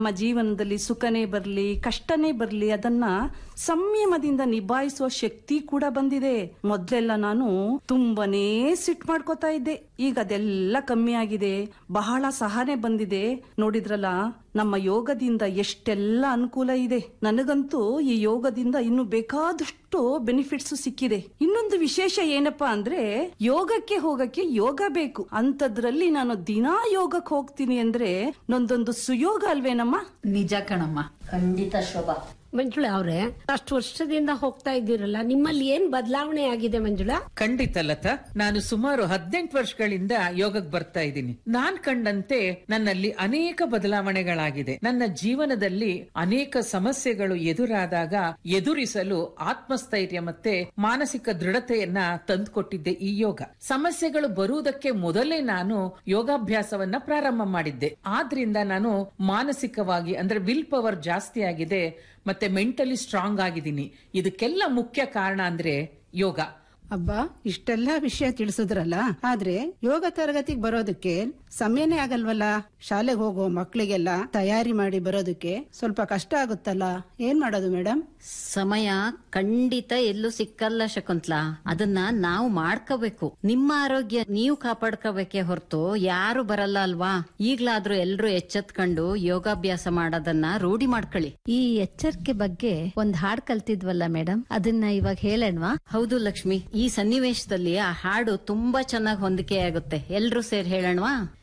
ನಮ್ಮ ಜೀವನದಲ್ಲಿ ಸುಖನೇ ಬರ್ಲಿ ಕಷ್ಟನೇ ಬರ್ಲಿ ಅದನ್ನ ಸಂಯಮದಿಂದ ನಿಭಾಯಿಸುವ ಶಕ್ತಿ ಕೂಡ ಬಂದಿದೆ ಮೊದ್ಲೆಲ್ಲ ನಾನು ತುಂಬಾನೇ ಸಿಟ್ ಮಾಡ್ಕೋತಾ ಇದ್ದೆ ಈಗ ಅದೆಲ್ಲ ಕಮ್ಮಿ ಆಗಿದೆ ಬಹಳ ಸಹನೆ ಬಂದಿದೆ ನೋಡಿದ್ರಲ್ಲ ನಮ್ಮ ಯೋಗದಿಂದ ಎಷ್ಟೆಲ್ಲ ಅನುಕೂಲ ಇದೆ ನನಗಂತೂ ಈ ಯೋಗದಿಂದ ಇನ್ನು ಬೇಕಾದಷ್ಟು ಬೆನಿಫಿಟ್ಸ್ ಸಿಕ್ಕಿದೆ ಇನ್ನೊಂದು ವಿಶೇಷ ಏನಪ್ಪಾ ಅಂದ್ರೆ ಯೋಗಕ್ಕೆ ಹೋಗಕ್ಕೆ ಯೋಗ ಬೇಕು ಅಂತದ್ರಲ್ಲಿ ನಾನು ದಿನಾ ಯೋಗಕ್ಕೆ ಹೋಗ್ತೀನಿ ಅಂದ್ರೆ ನೊಂದೊಂದು ಸುಯೋಗ ಅಲ್ವೇನಮ್ಮ ನಿಜ ಕಣಮ್ಮ ಖಂಡಿತ ಶೋಭಾ ಮಂಜುಳಾ ಅವ್ರೆ ಅಷ್ಟು ವರ್ಷದಿಂದ ಹೋಗ್ತಾ ಇದ್ದೀರಲ್ಲ ನಿಮ್ಮಲ್ಲಿ ಏನ್ ಬದಲಾವಣೆ ಆಗಿದೆ ಮಂಜುಳಾ ಖಂಡಿತ ಲತಾ ನಾನು ಸುಮಾರು ಹದಿನೆಂಟು ವರ್ಷಗಳಿಂದ ಯೋಗಕ್ಕೆ ಬರ್ತಾ ಇದ್ದೀನಿ ನಾನ್ ಕಂಡಂತೆ ನನ್ನಲ್ಲಿ ಅನೇಕ ಬದಲಾವಣೆಗಳಾಗಿದೆ ನನ್ನ ಜೀವನದಲ್ಲಿ ಅನೇಕ ಸಮಸ್ಯೆಗಳು ಎದುರಾದಾಗ ಎದುರಿಸಲು ಆತ್ಮಸ್ಥೈರ್ಯ ಮತ್ತೆ ಮಾನಸಿಕ ದೃಢತೆಯನ್ನ ತಂದುಕೊಟ್ಟಿದ್ದೆ ಈ ಯೋಗ ಸಮಸ್ಯೆಗಳು ಬರುವುದಕ್ಕೆ ಮೊದಲೇ ನಾನು ಯೋಗಾಭ್ಯಾಸವನ್ನ ಪ್ರಾರಂಭ ಮಾಡಿದ್ದೆ ಆದ್ರಿಂದ ನಾನು ಮಾನಸಿಕವಾಗಿ ಅಂದ್ರೆ ವಿಲ್ ಪವರ್ ಜಾಸ್ತಿ ಆಗಿದೆ ಮತ್ತೆ ಮೆಂಟಲಿ ಸ್ಟ್ರಾಂಗ್ ಆಗಿದ್ದೀನಿ ಇದಕ್ಕೆಲ್ಲ ಮುಖ್ಯ ಕಾರಣ ಅಂದ್ರೆ ಯೋಗ ಅಬ್ಬಾ ಇಷ್ಟೆಲ್ಲಾ ವಿಷಯ ತಿಳಿಸಿದ್ರಲ್ಲ ಆದ್ರೆ ಯೋಗ ತರಗತಿಗೆ ಬರೋದಕ್ಕೆ ಸಮಯನೇ ಆಗಲ್ವಲ್ಲ ಶಾಲೆಗೆ ಹೋಗೋ ಮಕ್ಕಳಿಗೆಲ್ಲ ತಯಾರಿ ಮಾಡಿ ಬರೋದಕ್ಕೆ ಸ್ವಲ್ಪ ಕಷ್ಟ ಆಗುತ್ತಲ್ಲ ಏನ್ ಮಾಡೋದು ಮೇಡಮ್ ಸಮಯ ಖಂಡಿತ ಎಲ್ಲೂ ಸಿಕ್ಕಲ್ಲ ಶಕುಂತ್ಲಾ ಅದನ್ನ ನಾವು ಮಾಡ್ಕೋಬೇಕು ನಿಮ್ಮ ಆರೋಗ್ಯ ನೀವು ಕಾಪಾಡ್ಕೋಬೇಕೇ ಹೊರತು ಯಾರು ಬರಲ್ಲ ಅಲ್ವಾ ಈಗ್ಲಾದ್ರೂ ಎಲ್ರು ಎಚ್ಚೆತ್ಕೊಂಡು ಯೋಗಾಭ್ಯಾಸ ಮಾಡೋದನ್ನ ರೂಢಿ ಮಾಡ್ಕೊಳ್ಳಿ ಈ ಎಚ್ಚರಿಕೆ ಬಗ್ಗೆ ಒಂದ್ ಹಾಡ್ ಕಲ್ತಿದ್ವಲ್ಲ ಮೇಡಮ್ ಅದನ್ನ ಇವಾಗ ಹೇಳಣ್ವಾ ಹೌದು ಲಕ್ಷ್ಮಿ ಈ ಸನ್ನಿವೇಶದಲ್ಲಿ ಆ ಹಾಡು ತುಂಬಾ ಚೆನ್ನಾಗಿ ಹೊಂದಿಕೆ ಆಗುತ್ತೆ ಎಲ್ರೂ ಸೇರಿ ಹೇಳೋಣವಾ